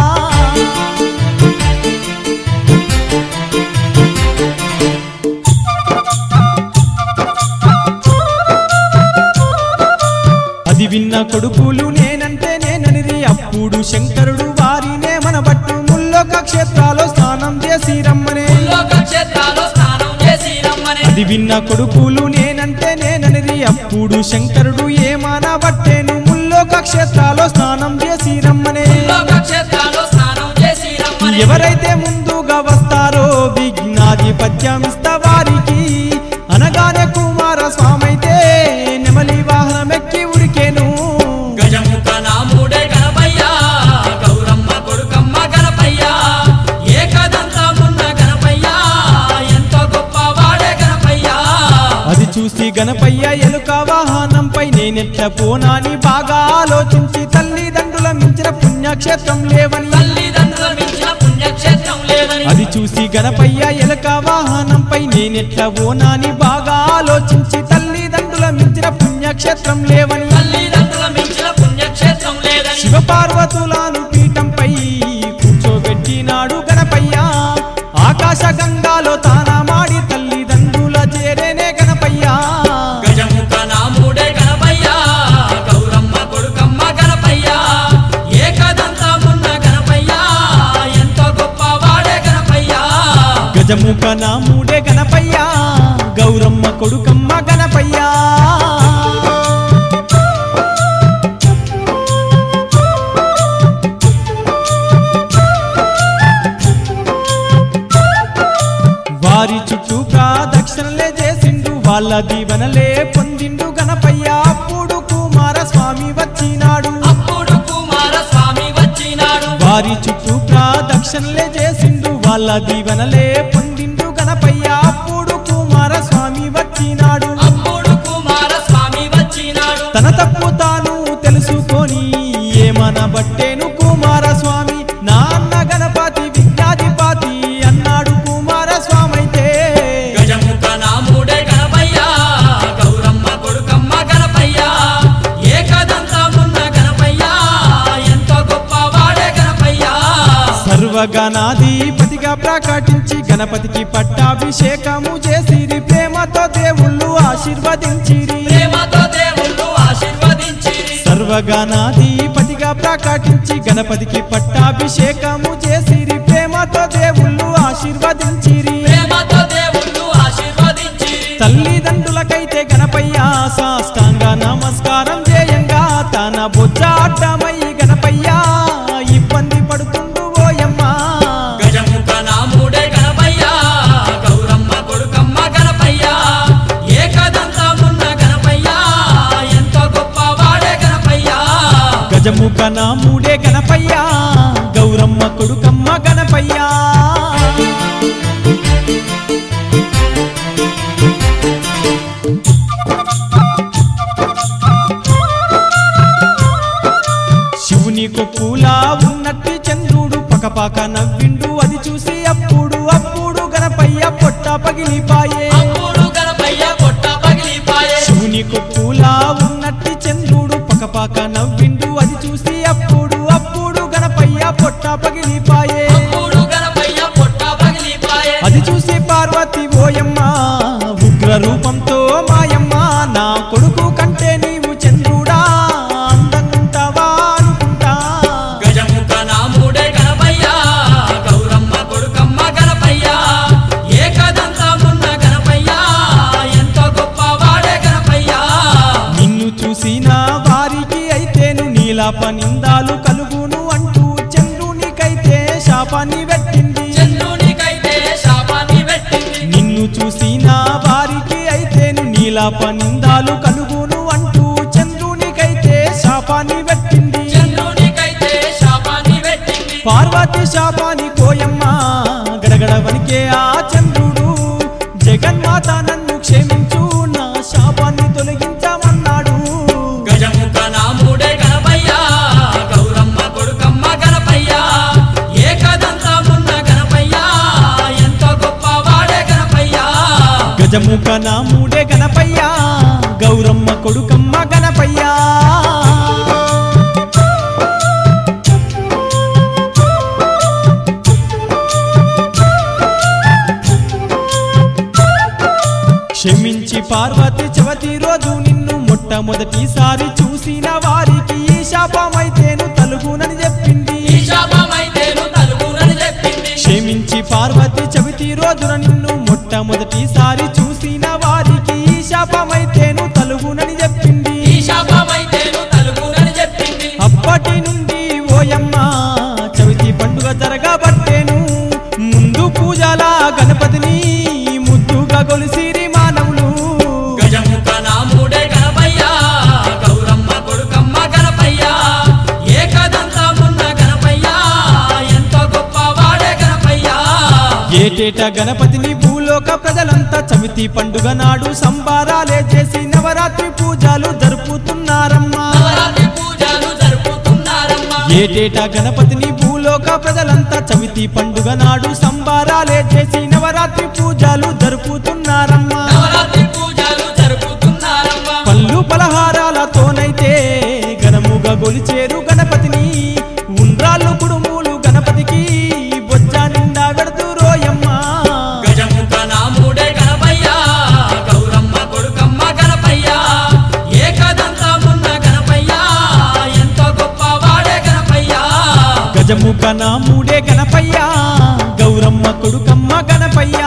అది విన్న కొడుకులు నేనంటే నేననిరి అప్పుడు శంకరుడు వారినే మనబట్టు ముల్లోక క్షేత్రాలో స్నానం చేసి రమ్మనే లోక క్షేత్రాల్లో స్నానం చేసి రమ్మని అది విన్న కొడుకులు నేనంటే నేననిది అప్పుడు శంకరుడు ఏమానబట్టేను ముల్లోక క్షేత్రాలో స్నానం చేసి రమ్మనే లోక క్షేత్రాల్లో స్నానం చేసి రమ్మని ఎవరైతే ముందుగా వస్తారో విఘ్నాధిపత్యమిస్త వారికి అనగానే కుమార స్వామైతే నెమలి వాహనమెక్కి ఉరికేను గజముఖ నాముడే గణపయ్య గౌరమ్మ కొడుకమ్మ గణపయ్య ఏకదంతమున్న గణపయ్య ఎంతో గొప్పవాడే గణపయ్య అది చూసి గణపయ్య ఎలుక వాహనంపై నేనెట్ల పోనాని బాగా ఆలోచించి తల్లిదండ్రుల మించిన పుణ్యక్షేత్రం లేవని తల్లిదండ్రుల మించిన పుణ్యక్షేత్రం లేదని అది చూసి గణపయ్య ఎలక వాహనంపై నేనెట్ల ఓనాని బాగా ఆలోచించి తల్లిదండ్రుల మించిన పుణ్యక్షేత్రం లేవని తల్లిదండ్రుల మించిన పుణ్యక్షేత్రం లేదని శివపార్వతులను పీఠంపై కూర్చోబెట్టినాడు గణపయ్య ఆకాశ గంగాలో తానమాడి తల్లిదండ్రుల చేరేనే గణపయ్య గజముఖ నాముడే గణపయ్య గౌరమ్మ కొడుకమ్మ గణపయ్య ఏకదంతమున్న గణపయ్య ఎంతో గొప్పవాడే గణపయ్య గజముఖ నాముడే గణపయ్య గౌరమ్మ కొడుకమ్మ గణపయ్య వారి చుట్టూ ప్రదక్షిణలే చేసిండు వాళ్ళ దీవెనలే పొందిండు గణపయ్య అప్పుడు కుమార స్వామి వచ్చినాడు అప్పుడు కుమార స్వామి వచ్చినాడు వారి చుట్టూ ప్రదక్షిణలే చేసిండు వాళ్ళ దీవెనలే పొందిండు గణపయ్య అప్పుడు కుమార స్వామి వచ్చినాడు అప్పుడు కుమార స్వామి వచ్చినాడు తన తప్పు తాను తెలుసుకొని ఏమనబట్టేను కుమార స్వామి నాన్న గణపతి విజ్ఞాధిపతి అన్నాడు కుమార స్వామి అయితే గజముఖ నాముడే గణపయ్య గౌరమ్మ కొడుకమ్మ గణపయ్య ఏకదంతమున్న గణపయ్య ఎంతో గొప్పవాడే గణపయ్య సర్వగణాధిపతిగా ప్రకటించి గణపతికి పట్టాభిషేకము చేసిరి ప్రేమతో దేవుళ్ళు ఆశీర్వదించిరి ప్రేమతో దేవుళ్ళు ఆశీర్వదించిరి సర్వగణాధిపతిగా ప్రకటించి గణపతికి పట్టాభిషేకము చేసిరి ప్రేమతో దేవుళ్ళు ఆశీర్వదించిరి ప్రేమతో దేవుళ్ళు ఆశీర్వదించిరి తల్లిదండ్రులకైతే గణపయ్య సాష్టాంగ నమస్కారం చేయంగా తన బొజ్జ అడ్డమై గణపయ్య ఇబ్బంది పడుతుండు ఓయమ్మ గజముఖ నాముడే గణపయ్య గౌరమ్మ కొడుకమ్మ గణపయ్య ఏకదంతమున్న గణపయ్య ఎంతో గొప్పవాడే గణపయ్య గజముఖ నాముడే గణపయ్య గౌరమ్మ కొడుకమ్మ గణపయ్య శివుని కొప్పులా ఉన్నట్టి చంద్రుడు పకపక నవ్విండు అది చూసి అప్పుడు సిగ్గుపాక నవ్విండు అది చూసి అప్పుడు అప్పుడు గణపయ్య పొట్ట పగిలిపాయే అప్పుడు గణపయ్య పొట్ట పగిలిపాయే అది చూసి పార్వతి ఓయమ్మ ఉగ్ర రూపంతో మాయమ్మ నా కొడుకు కంటే నీవు చంద్రుడా అందంటావా అనుకుంటా గజముఖ నాముడే గణపయ్య గౌరమ్మ కొడుకమ్మ గణపయ్య ఏకదంతమున్న గణపయ్య ఎంతో గొప్పవాడే గణపయ్య నిన్ను చూసిన వారికి అయితేను నీలాప నిందాలు కలుగును అంటూ చంద్రునికైతే శాపాన్ని పెట్టింది చంద్రునికైతే శాపాన్ని పెట్టింది నిన్ను చూసిన వారికి అయితేను నీలాప నిందాలు కలుగును అంటూ చంద్రునికైతే శాపాన్ని పెట్టింది చంద్రునికైతే శాపాన్ని పెట్టింది పార్వతి శాపాని కోయమ్మ గడగడ వనికే ఆ చంద్రుడు జగన్మాత నన్ను క్షమించు నా శాపాన్ని తొలగించమన్నాడు గజముఖ నాముడే గణపయ్య గౌరమ్మ కొడుకమ్మ గణపయ్య ఏకదంతమున్న గణపయ్య ఎంతో గొప్పవాడే గణపయ్య గజముఖ నాముడే గణపయ్య గౌరమ్మ కొడుకమ్మ గణపయ్య క్షమించి పార్వతి చవతి రోజు నిన్ను మొట్టమొదటిసారి చూసిన వారికి ఈ శాపమైతేను తలుగునని చెప్పింది ఈ శాపమైతేను తలుగునని చెప్పింది క్షమించి పార్వతి చవితి రోజున నిన్ను మొట్టమొదటిసారి చూసిన వారికి ఈ శాపమైతేను తలుగునని చెప్పింది ఈ శాపమైతేను తలుగునని చెప్పింది అప్పటి నుండి ఓయమ్మ చవితి పండుగ జరగబట్టేను ముందు పూజల గణపతిని ముద్దుగా గొలిసిరి మానవులు గజముఖ నాముడే గణపయ్య గౌరమ్మ కొడుకమ్మ గణపయ్య ఏకదంతమున్న గణపయ్య ఎంతో గొప్పవాడే గణపయ్య ఏటేటా గణపతిని భూలోక ప్రజలంతా చవితి పండుగ నాడు సంబారాలే చేసి నవరాత్రి పూజలు జరుపుతున్నారమ్మా నవరాత్రి పూజలు జరుపుతున్నారమ్మా ఏటేటా గణపతిని భూలోక ప్రజలంతా చవితి పండుగ నాడు సంబారాలే చేసి నవరాత్రి పూజలు జరుపుతున్నారమ్మా నవరాత్రి పూజలు జరుపుతున్నారమ్మా పళ్ళు పలహారాలతోనైతే ఘనముగా గొలిచేరు గణపతిని ఉండ్రాళ్ళు కుడుములు గణపతికి బొజ్జ నిండా వెడుతురోయమ్మా గజముఖ నాముడే గణపయ్య గౌరమ్మ కొడుకమ్మ గణపయ్య ఏకదంతమున్న గణపయ్య ఎంతో గొప్పవాడే గణపయ్య గజముఖ నాముడే గణపయ్య గౌరమ్మ కొడుకమ్మ గణపయ్య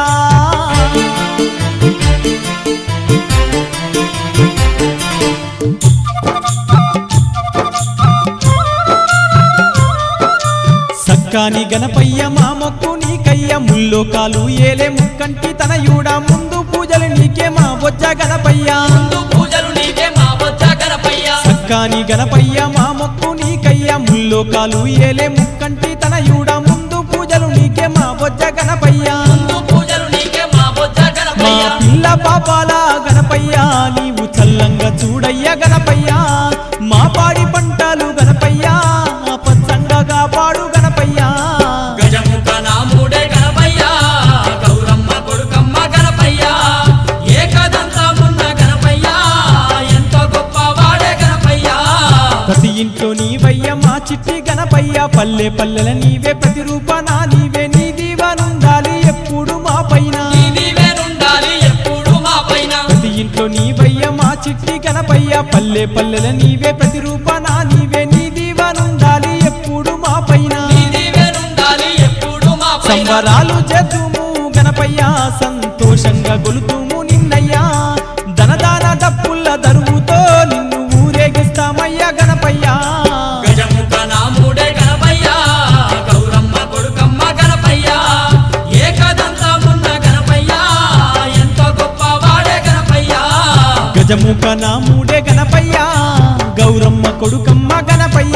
సక్కాని గణపయ్య మా మొక్కు నీకయ్య ముల్లోకాలు ఏలే ముక్కంటి తనయుడ ముందు పూజలు నీకే మా బొజ్జ గణపయ్య ముందు పూజలు నీకే మా బొజ్జ గణపయ్య సక్కాని గణపయ్య మా మొక్కు నీకయ్య ముల్లోకాలు ఏలే ముక్కంటి తనయుడ ముందు పూజలు నీకే మా బొజ్జ గణపయ్య ముందు పూజలు నీకే మా బొజ్జ మా గణపయ్య పిల్ల పాపాల గణపయ్య నీవు చల్లంగా చూడయ్య గణపయ్య మా పాడి పంటలు గణపయ్య పచ్చంగా కాపాడు గణపయ్య గజముఖ నాముడే గణపయ్య గౌరమ్మ కొడుకమ్మ గణపయ్య ఏకదంతమున్న గణపయ్య ఎంతో గొప్పవాడే గణపయ్య ప్రతి ఇంట్లో నీవయ్య మా చిట్టి గణపయ్య పల్లె పల్లెల నీవే ప్రతి రూపాన నీవే నీ దీవనుండాలి ఎప్పుడు మా పైన నీ దీవెనుండాలి ఎప్పుడు మా పైన ప్రతి ఇంట్లో నీవయ్య మా చిట్టి గణపయ్య పల్లె పల్లెల నీవే ప్రతి రూపాన నీవే నీ దీవనుండాలి ఎప్పుడు మా పైన నీ దీవెనుండాలి ఎప్పుడు మా పైన సంబరాలు చేతుము గణపయ్య సంతోషంగా గొలుతుము నిన్నయ్యా ధనదాన డప్పుల్ల దరువుతో నిన్ను ఊరేగిస్తామయ్యా గణపయ్య గజముఖ నాముడే గణపయ్య గౌరమ్మ కొడుకమ్మ గణపయ్య ఏకదంతమున్న గణపయ్య ఎంతో గొప్పవాడే గణపయ్య గజముఖ నాముడే గణపయ్య గౌరమ్మ కొడుకమ్మ గణపయ్య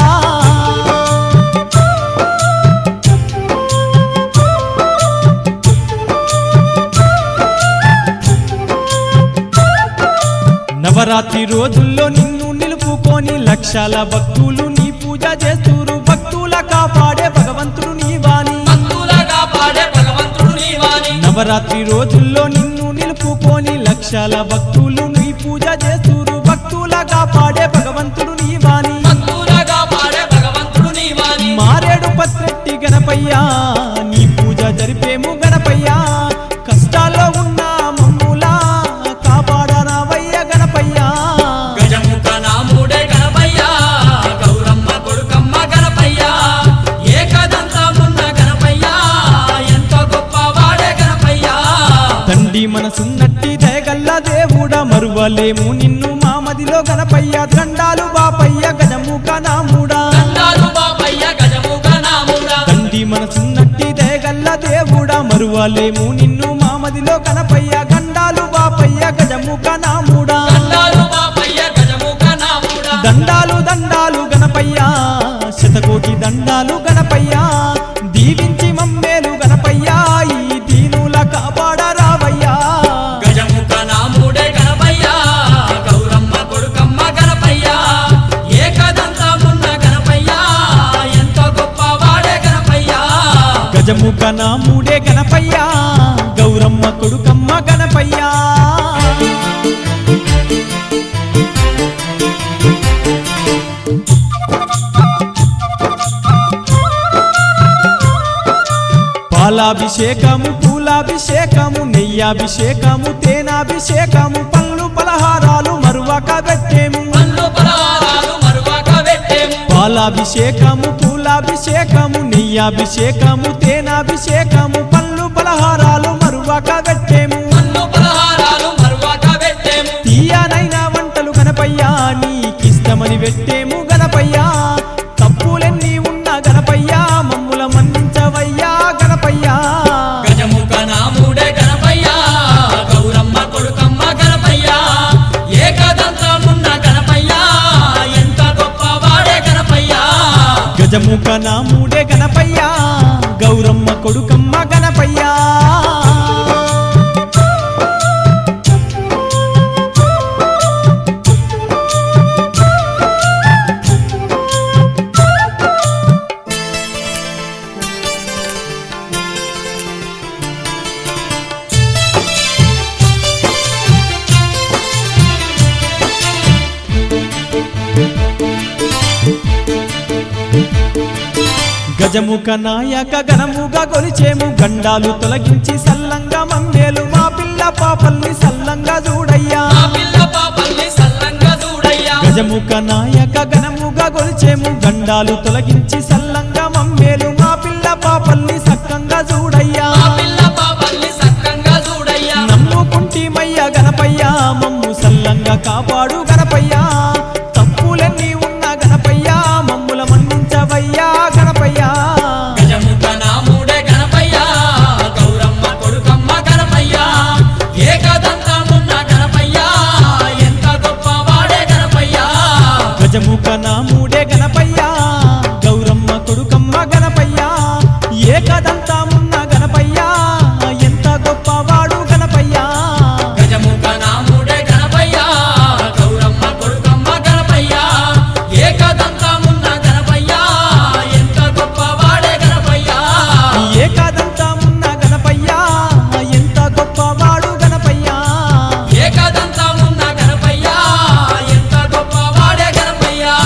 నవరాత్రి రోజుల్లో నిన్ను నిలుపుకొని లక్షల భక్తులు నీ పూజ చేస్తూరు భక్తుల కాపాడే భగవంతుడు నీవాని భక్తులగా పాడే భగవంతుడు నీవాని నవరాత్రి రోజుల్లో నిన్ను నిలుపుకొని లక్షల భక్తులు నీ పూజ చేస్తూరు భక్తుల కాపాడే భగవంతుడు నీ భద్రెట్టి గణపయ్యా నీ పూజ జరిపేము గణపయ్యా కష్టాల్లో ఉన్న మమ్ములా కాపాడరావయ్య గణపయ్యా గజముఖ నాముడే గణపయ్యా గౌరమ్మ కొడుకమ్మ గణపయ్యా ఏకదంతమున్న గణపయ్యా ఎంతో గొప్పవాడే గణపయ్యా తండ్రి మనసున్నట్టి దయగల్ల దేవుడా మరువలేము నిన్ను మామదిలో గణపయ్య దండాలు బాపయ్య గజముఖ నాముడా దండాలు బాబయ్య గజముఖ నాముడా తండ్రి మనసున్నట్టి దయగల్ల దేవుడా మరువలేము నిన్ను మామదిలో గణపయ్య గండాలు బాపయ్య గజముఖ నాముడా దండాలు బాబయ్య గజముఖ నాముడా దండాలు దండాలు గణపయ్యా శతకోటి దండాలు గణపయ్యా దీవించి మమ్మేలు గణపయ్యా ఈ దీనుల కాపాడరావయ్యా గజముఖ నాముడే గణపయ్యా గౌరమ్మ కొడుకమ్మ గణపయ్యా ఏకదంతమున్న గణపయ్యా ఎంతో గొప్పవాడే గణపయ్యా గజముఖ నాముడే గణపయ్యా గౌరమ్మ కొడుకమ్మ గణపయ్యా పాలాభిషేకము పూలాభిషేకము నెయ్యాభిషేకము తేనాభిషేకము పళ్ళు పలహారాలు మరువక పెట్టేము పన్ను పలహారాలు మరువక పెట్టేము పాలాభిషేకము పూలాభిషేకము నెయ్యాభిషేకము తేనాభిషేకము పళ్ళు పలహారాలు మరువక పెట్టేము పన్ను పలహారాలు మరువక పెట్టేము తీయనైన వంటలు గణపయ్యా నీకిష్టమని పెట్టేము గణపయ్యా తప్పులెన్ని ఉన్న గణపయ్యా మమ్ముల మన్నించవయ్యా గణపయ్యా గజముఖ నాముడే గణపయ్యా గౌరమ్మ కొడుకమ్మ గణపయ్యా ఏకదంతమున్న గణపయ్యా ఎంత గొప్పవాడే గణపయ్యా గజముఖ నాముడే గణపయ్యా గౌరమ్మ కొడుకమ్మ గణపయ్యా గజముఖ నాయక గణముగా కొలిచేము గండాలు తొలగించి సల్లంగా మమ్మేలు మా పిల్ల పాపల్ని సల్లంగా చూడయ్యా మా పిల్ల పాపల్ని సల్లంగా చూడయ్యా గజముఖ నాయక గణముగా కొలిచేము గండాలు తొలగించి సల్లంగా మమ్మేలు మా పిల్ల పాపల్ని సక్కంగా చూడయ్యా మా పిల్ల పాపల్ని సక్కంగా చూడయ్యా నమ్ముకుంటిమయ్య గణపయ్యా మమ్ము సల్లంగా కాపాడు గణపయ్యా తప్పులన్నీ ఉన్న గణపయ్యా మమ్ముల మన్నించవయ్యా గణపయ్యా గజముఖ నాముడే గణపయ్యా గౌరమ్మ కొడుకమ్మ గణపయ్యా ఏకదంతమున్న గణపయ్యా ఎంత గొప్పవాడే గణపయ్యా గజముఖ నాముడే గణపయ్యా గౌరమ్మ కొడుకమ్మ గణపయ్యా ఏకదంతమున్న గణపయ్యా ఎంత గొప్పవాడు గణపయ్యా గజముఖ నాముడే గణపయ్యా గౌరమ్మ కొడుకమ్మ గణపయ్యా ఏకదంతమున్న గణపయ్యా ఎంత గొప్పవాడే గణపయ్యా ఏకదంతమున్న గణపయ్యా ఎంత గొప్పవాడు గణపయ్యా ఏకదంతమున్న గణపయ్యా ఎంత గొప్పవాడే గణపయ్యా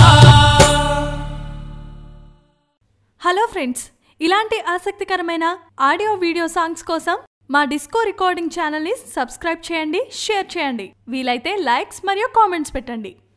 హలో ఫ్రెండ్స్ ఇలాంటి ఆసక్తికరమైన ఆడియో వీడియో సాంగ్స్ కోసం మా డిస్కో రికార్డింగ్ ఛానల్ని సబ్స్క్రైబ్ చేయండి షేర్ చేయండి వీలైతే లైక్స్ మరియు కామెంట్స్ పెట్టండి